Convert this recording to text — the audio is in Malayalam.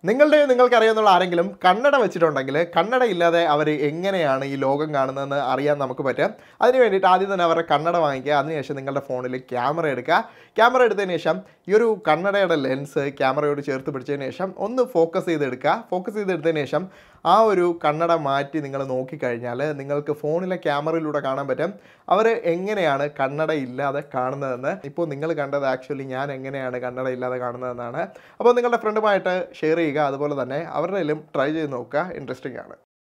നിങ്ങളുടെ നിങ്ങൾക്ക് അറിയാവുന്ന ആരെങ്കിലും കണ്ണട വെച്ചിട്ടുണ്ടെങ്കിൽ കണ്ണട ഇല്ലാതെ അവർ എങ്ങനെയാണ് ഈ ലോകം കാണുന്നതെന്ന് അറിയാൻ നമുക്ക് പറ്റും അതിന് വേണ്ടിയിട്ട് ആദ്യം തന്നെ അവരുടെ കണ്ണട വാങ്ങിക്കുക അതിനുശേഷം നിങ്ങളുടെ ഫോണിൽ ക്യാമറ എടുക്കുക ക്യാമറ എടുത്തതിന് ശേഷം ഈ ഒരു കണ്ണടയുടെ ലെൻസ് ക്യാമറയോട് ചേർത്ത് പിടിച്ചതിന് ശേഷം ഒന്ന് ഫോക്കസ് ചെയ്തെടുക്കുക ഫോക്കസ് ചെയ്തെടുത്തതിന് ശേഷം ആ ഒരു കണ്ണട മാറ്റി നിങ്ങൾ നോക്കിക്കഴിഞ്ഞാൽ നിങ്ങൾക്ക് ഫോണിലെ ക്യാമറയിലൂടെ കാണാൻ പറ്റും അവർ എങ്ങനെയാണ് കണ്ണട ഇല്ലാതെ കാണുന്നതെന്ന് ഇപ്പോൾ നിങ്ങൾ കണ്ടത് ആക്ച്വലി ഞാൻ എങ്ങനെയാണ് കണ്ണട ഇല്ലാതെ കാണുന്നതെന്നാണ് അപ്പോൾ നിങ്ങളുടെ ഫ്രണ്ടുമായിട്ട് ഷെയർ ചെയ്യുക അതുപോലെ തന്നെ അവരുടെയിലും ട്രൈ ചെയ്ത് നോക്കുക ഇൻട്രസ്റ്റിംഗ് ആണ്